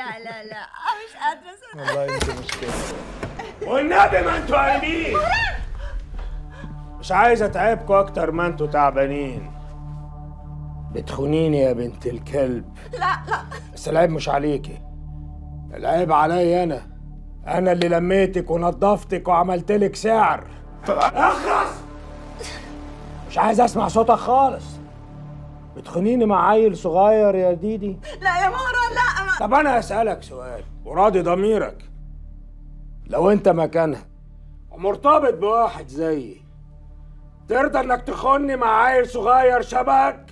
لا لا لا مش قادره أصدق. والله انت مش كده والنبي ما انتوا قايمين مش عايز اتعبكوا اكتر ما انتوا تعبانين بتخونيني يا بنت الكلب لا لا بس العيب مش عليكي العيب عليا انا انا اللي لميتك ونظفتك وعملت لك سعر اخرس مش عايز اسمع صوتك خالص بتخونيني مع عيل صغير يا ديدي لا يا مهران لا ما. طب انا اسالك سؤال وراضي ضميرك لو انت مكانها ومرتبط بواحد زيي ترضى انك تخوني مع عيل صغير شبهك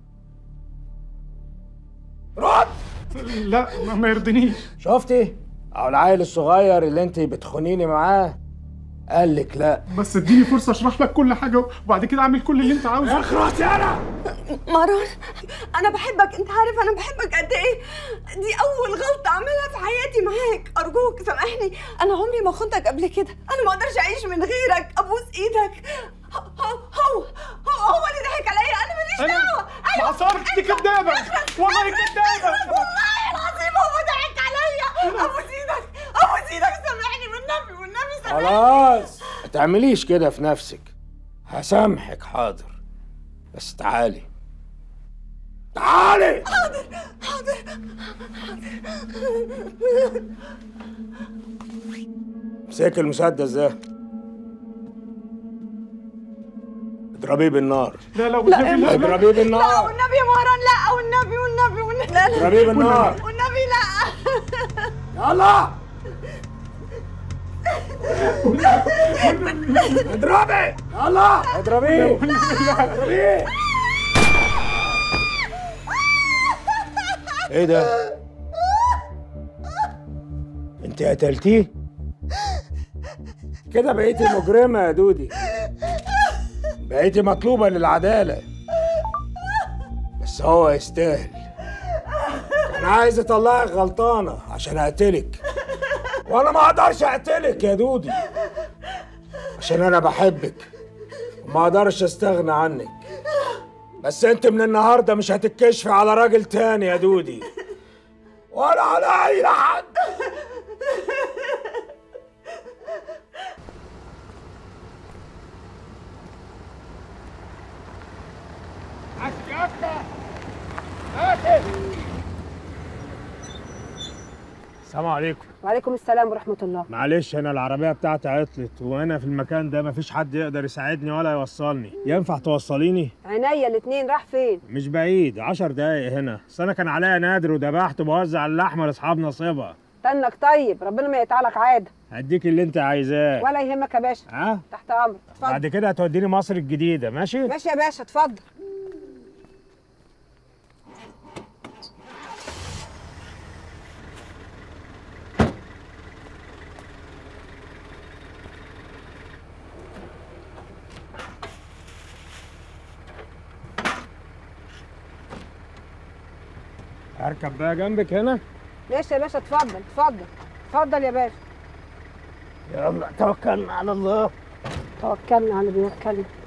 رد لا ما, ما يرضينيش شفتي او العيل الصغير اللي انت بتخونيني معاه قال لك لا بس اديني فرصه اشرح لك كل حاجه وبعد كده اعمل كل اللي انت عاوزه اخرس يا انا مهران انا بحبك انت عارف انا بحبك قد ايه دي اول غلطه اعملها في حياتي معاك ارجوك سامحني انا عمري ما خنتك قبل كده انا ما اقدرش اعيش من غيرك ابوس ايدك هو هو هو, هو اللي ضحك عليا انا ماليش انا دعوه ما حصلش دي كدابه والله كدابه والله العظيم هو ضحك عليا ابوس ايدك ابوس ايدك سامحني والنبي والنبي سامحني خلاص ما تعمليش كده في نفسك هسامحك حاضر بس تعالي تعالي حاضر حاضر امسك المسدس ده اضربيه بالنار لا لا والنبي لا لا اضربيه لا بالنار والنبي يا مهران لا والنبي والنبي والنبي لا لا اضربيه بالنار والنبي لا يلا اضربي يلا اضربيه اضربيه ايه ده انت قتلتيه كده بقيتي مجرمه يا دودي بقيتي مطلوبه للعداله بس هو يستاهل كان عايز يطلعك غلطانه عشان اقتلك وانا ما اقدرش اقتلك يا دودي عشان انا بحبك وما اقدرش استغنى عنك بس انت من النهارده مش هتتكشفي على راجل تاني يا دودي ولا على اي حد السلام عليكم وعليكم السلام ورحمة الله معلش انا العربيه بتاعتي عطلت وانا في المكان ده مفيش حد يقدر يساعدني ولا يوصلني ينفع توصليني عينيا الاتنين راح فين؟ مش بعيد عشر دقايق هنا بس انا كان عليا نادر وذبحت وبوزع اللحمه لاصحاب نصيبها تنك طيب ربنا ما يقطعلك عادة هديك اللي انت عايزاه ولا يهمك يا باشا ها تحت أمرك اتفضل بعد كده هتوديني مصر الجديده ماشي ماشي يا باشا اتفضل اركب بقى جنبك هنا ماشي يا باشا اتفضل اتفضل اتفضل يا باشا يلا توكلنا على الله توكلنا على اللي بيوكلنا